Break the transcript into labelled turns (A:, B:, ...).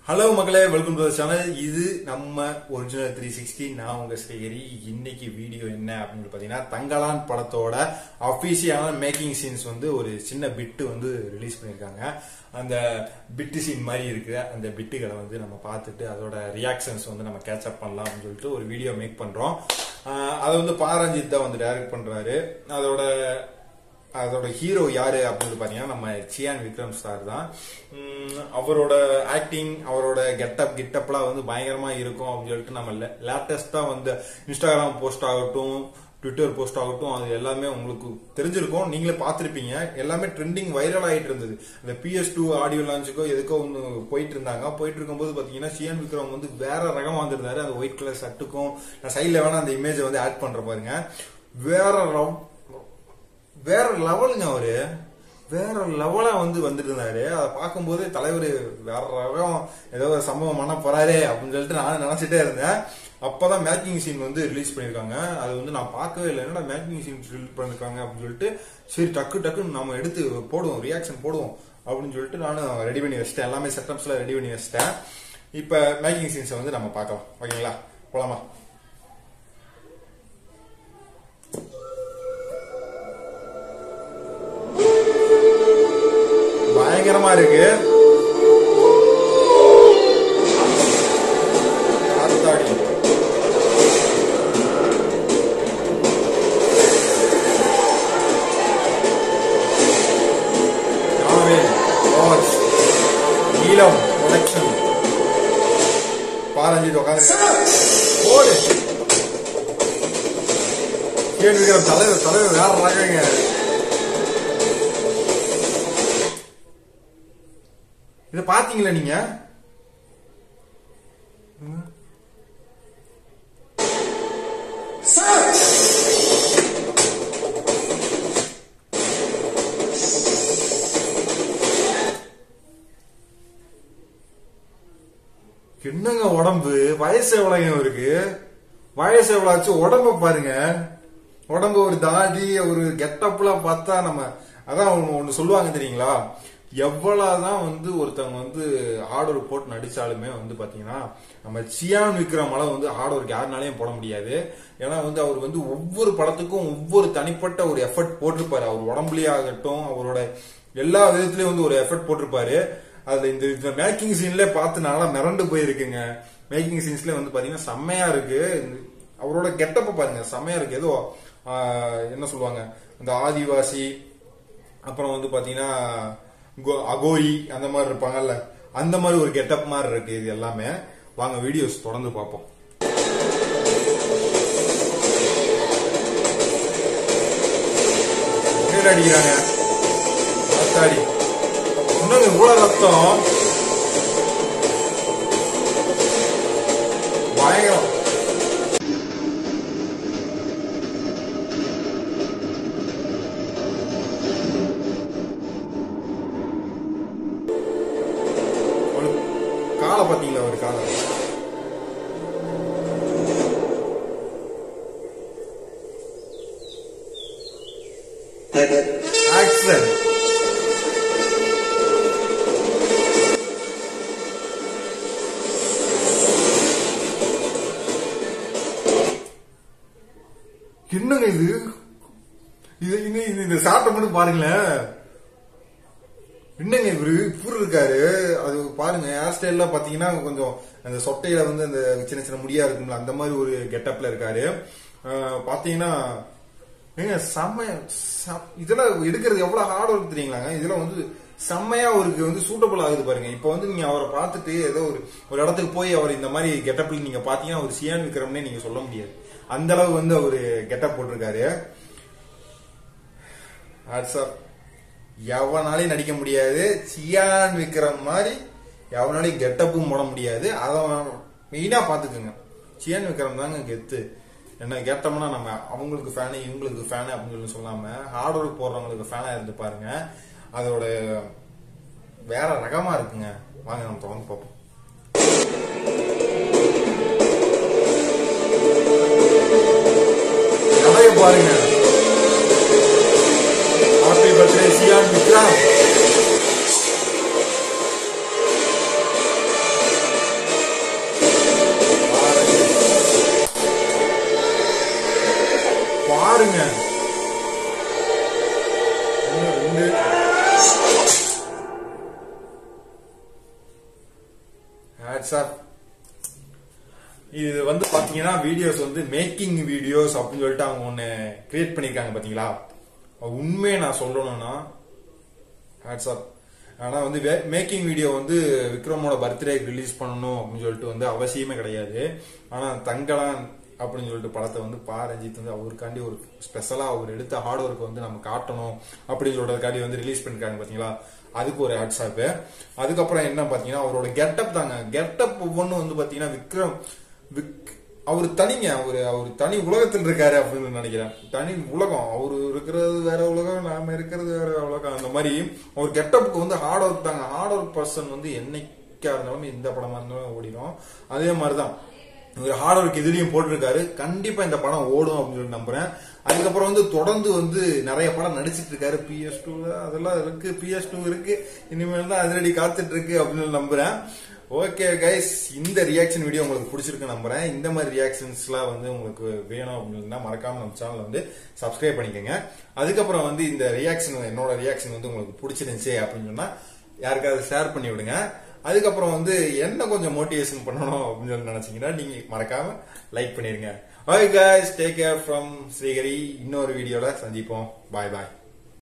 A: Hello மக்களே welcome to channel இது நம்ம ஒரிஜினல் த்ரீ சிக்ஸ்டி நான் உங்க ஸ்ரீஹரி இன்னைக்கு வீடியோ என்ன அப்படின்னு பாத்தீங்கன்னா தங்கலான் படத்தோட அபிஷியலான மேக்கிங் சீன்ஸ் வந்து ஒரு சின்ன பிட்டு வந்து ரிலீஸ் பண்ணியிருக்காங்க அந்த பிட்டு சீன் மாதிரி இருக்கு அந்த பிட்டுகளை வந்து நம்ம பார்த்துட்டு அதோட ரியாக்ஷன்ஸ் வந்து நம்ம கேட்சப் பண்ணலாம் அப்படின்னு சொல்லிட்டு ஒரு வீடியோ மேக் பண்றோம் ஆஹ் அதை வந்து பாரஞ்சித் தான் வந்து டைரக்ட் பண்றாரு அதோட அதோட ஹீரோ யாரு அப்படின்னு பாத்தீங்கன்னா நம்ம சியான் விக்ரம் சார் தான் உம் அவரோட ஆக்டிங் அவரோட கெட்டப் கிட்டப்லாம் வந்து பயங்கரமா இருக்கும் அப்படின்னு சொல்லிட்டு நம்ம லேட்டஸ்டா வந்து இன்ஸ்டாகிராம் போஸ்ட் ஆகட்டும் ட்விட்டர் போஸ்ட் ஆகட்டும் அது எல்லாமே உங்களுக்கு தெரிஞ்சிருக்கும் நீங்களே பார்த்திருப்பீங்க எல்லாமே ட்ரெண்டிங் வைரல் ஆயிட்டு இருந்தது இந்த பிஎஸ் டூ ஆடியோ லான்ச்சுக்கோ எதுக்கோ ஒன்று போயிட்டு இருந்தாங்க போயிட்டு இருக்கும்போது பாத்தீங்கன்னா சியான் விக்ரம் வந்து வேற ரகமா வந்திருந்தாரு அந்த ஒயிட் கலர் ஷர்ட்டுக்கும் நான் சைட்ல வேணா அந்த இமேஜை வந்து ஆட் பண்ற பாருங்க வேற ரவ்- வேற லெவலுங்க அவரு வேற லெவலா வந்து வந்துட்டு இருந்தாரு அதை பார்க்கும்போது தலைவர் வேற ரகம் ஏதோ ஒரு சம்பவம் பண்ண போறாரே அப்படின்னு சொல்லிட்டு நானும் நினைச்சிட்டே இருந்தேன் அப்பதான் மேக்கிங் சீன் வந்து ரிலீஸ் பண்ணிருக்காங்க அது வந்து நான் பார்க்கவே இல்லை என்னடா மேக்கிங் சீன் ரிலீஸ் பண்ணிருக்காங்க அப்படின்னு சொல்லிட்டு சரி டக்கு டக்குன்னு நம்ம எடுத்து போடுவோம் ரியாக்ஷன் போடுவோம் அப்படின்னு சொல்லிட்டு நானும் ரெடி பண்ணி வச்சிட்டேன் எல்லாமே செட்டப்ஸ்ல ரெடி பண்ணி வச்சிட்டேன் இப்ப மேக்கிங் சீன்ஸை வந்து நம்ம பார்க்கலாம் ஓகேங்களா போலாமா பயங்கரமா இருக்கு ஆத்தாடி novel watch Neelam production Paranjith உட்காந்து ஓடு கேள்வி தலைவர் தலைவர் வேற ரகங்க இத பாத்தீங்களா நீங்க ம். என்னங்க உடம்பு வயசு எவ்வளவுங்க இருக்கு வயசு எவ்வளவு ஆச்சு உடம்ப பாருங்க உடம்பு ஒரு தாடி ஒரு கெட்டப்லாம் பார்த்தா நம்ம அதான் ஒண்ணு ஒண்ணு சொல்லுவாங்க தெரியுங்களா எவ்வளவுதான் வந்து ஒருத்தவங்க வந்து ஹார்ட் ஒர்க் போட்டு நடிச்சாலுமே வந்து பாத்தீங்கன்னா நம்ம சியான் விக்ரம் அளவு வந்து ஹார்ட் ஒர்க் யாருனாலையும் போட முடியாது ஏன்னா வந்து அவர் வந்து ஒவ்வொரு படத்துக்கும் ஒவ்வொரு தனிப்பட்ட ஒரு எஃபர்ட் போட்டிருப்பாரு அவர் உடம்புலயே ஆகட்டும் அவரோட எல்லா விதத்துலயும் வந்து ஒரு எஃபர்ட் போட்டிருப்பாரு அதுல இந்த இந்த மேக்கிங் சீன்ல பார்த்து நாளா மிரண்டு போயிருக்குங்க மேக்கிங் சீன்ஸ்ல வந்து பாத்தீங்கன்னா செம்மையா இருக்கு அவரோட கெட்டப்ப பாருங்க செம்மையா இருக்கு ஏதோ ஆஹ், என்ன சொல்லுவாங்க இந்த ஆதிவாசி அப்புறம் வந்து பாத்தீங்கன்னா கோ- அகோரி அந்த மாதிரி இருப்பாங்கல்ல அந்த மாதிரி ஒரு கெட்டப் மாதிரி இருக்கு இது எல்லாமே வாங்க வீடியோஸ் தொடர்ந்து பார்ப்போம் பேர் அடிக்கிறாங்க ரத்தாடி இன்னும் இவ்வளவு ரத்தம் பயங்கரம் ஒரு காலை பாத்தீங்களா ஒரு காலை ஆக்சன் என்னங்க இது இது இன்னும் இது- இந்த சாட்டை மட்டும் பாருங்களேன் என்னங்க இவரு இப்படி இருக்காரு அது பாருங்க ஹேர் ஸ்டைல்ல பாத்தீங்கன்னா கொஞ்சம் அந்த சொட்டையில வந்து அந்த சின்ன சின்ன முடியா இருக்கும்ல அந்த மாதிரி ஒரு கெட்டப்ல இருக்காரு அஹ், பாத்தீங்கன்னா ஏங்க செம்ம செ- இதெல்லாம் எடுக்கிறது எவ்வளவு ஹார்ட் ஒர்க் தெரியுங்களாங்க இதெல்லாம் வந்து செம்மையா அவருக்கு வந்து சூட்டபிள் ஆகுது பாருங்க இப்ப வந்து நீங்க அவரை பார்த்துட்டு ஏதோ ஒரு ஒரு இடத்துக்கு போய் அவர் இந்த மாதிரி கெட்டப்ல நீங்க பாத்தீங்கன்னா ஒரு சியான் விக்ரம்னே நீங்க சொல்ல முடியாது அந்த அளவு வந்து அவரு கெட்டப் போட்டிருக்காரு வாட்ஸ்அப் எவனாலையும் நடிக்க முடியாது சியான் விக்ரம் மாதிரி எவனாலையும் கெட்டப்பும் போட முடியாது அதை மெயினா பாத்துக்கோங்க சியான் விக்ரம் தாங்க கெத்து என்ன கேட்டோம்னா நம்ம அவங்களுக்கு ஃபேனு இவங்களுக்கு ஃபேனு அப்படின்னு சொல்லி சொல்லாம ஹார்ட் ஒர்க் போடுறவங்களுக்கு ஃபேனா இருந்து பாருங்க அதோட வேற ரகமா இருக்குங்க வாங்க நம்ம தொடர்ந்து பார்ப்போம் கதைய பாருங்க happy birthday Chiyaan Vikram WhatsApp இது வந்து பாத்தீங்கன்னா வீடியோஸ் வந்து மேக்கிங் வீடியோஸ் அப்படின்னு சொல்லிட்டு அவங்க ஒன்னு கிரியேட் பண்ணிருக்காங்க பாத்தீங்களா உண்மையை நான் சொல்லணும்னா வாட்ஸ்அப் ஆனா வந்து மேக்கிங் வீடியோ வந்து விக்ரமோட பர்த்டே ரிலீஸ் பண்ணணும் அப்படின்னு சொல்லிட்டு வந்து அவசியமே கிடையாது ஆனா தங்கலான் அப்படின்னு சொல்லிட்டு படத்தை வந்து பா ரஞ்சித் வந்து அவருக்காண்டி ஒரு ஸ்பெஷலா அவர் எடுத்த ஹார்ட் ஒர்க் வந்து நம்ம காட்டணும் அப்படின்னு சொல்றதுக்காண்டி வந்து ரிலீஸ் பண்ணிருக்காங்க பாத்தீங்களா அதுக்கு ஒரு வாட்ஸ்அப் அதுக்கப்புறம் என்ன பாத்தீங்கன்னா அவரோட கெட்டப் தாங்க கெட்டப் ஒவ்வொன்றும் வந்து பாத்தீங்கன்னா விக்ரம் விக் அவர் தனிங்க அவரு அவர் தனி உலகத்தில் இருக்காரு அப்படின்னு நினைக்கிறேன் தனி உலகம் அவரு இருக்கிறது வேற உலகம் நாம இருக்கிறது வேற உலகம் அந்த மாதிரி அவர் கெட்டப்புக்கு வந்து ஹார்ட் ஒர்க் தாங்க ஹார்ட் ஒர்க் பர்சன் வந்து என்னைக்கா இருந்தாலும் இந்த படமா இருந்தாலும் ஓடிடும் அதே மாதிரிதான் இவர் ஹார்ட் ஒர்க் இதுலயும் போட்டிருக்காரு கண்டிப்பா இந்த படம் ஓடும் அப்படின்னு சொல்லி நம்புறேன் அதுக்கப்புறம் வந்து தொடர்ந்து வந்து நிறைய படம் நடிச்சிட்டு இருக்காரு பிஎஸ் டூ அதெல்லாம் இருக்கு பிஎஸ் டூ இருக்கு இனிமேல் தான் அதிரடி காத்துட்டு இருக்கு அப்படின்னு சொல்லி நம்புறேன் ஓகே கைஸ் இந்த ரியாக்ஷன் வீடியோ உங்களுக்கு பிடிச்சிருக்கு நம்புறேன் இந்த மாதிரி ரியாக்ஷன்ஸ்லாம் வந்து உங்களுக்கு வேணும் அப்படின்னா மறக்காம நம்ம சேனல் வந்து சப்ஸ்கிரைப் பண்ணிக்கோங்க அதுக்கப்புறம் வந்து இந்த ரியாக்ஷன் என்னோட ரியாக்ஷன் வந்து உங்களுக்கு பிடிச்சிருந்துச்சு அப்படின்னு சொன்னா யாருக்காவது ஷேர் பண்ணி விடுங்க அதுக்கப்புறம் வந்து என்ன கொஞ்சம் மோட்டிவேஷன் பண்ணணும் அப்படின்னு சொல்லி நினைச்சீங்கன்னா நீங்க மறக்காம லைக் பண்ணிருங்க okay guys take care from Srihari இன்னொரு வீடியோல சந்திப்போம் பாய் பாய்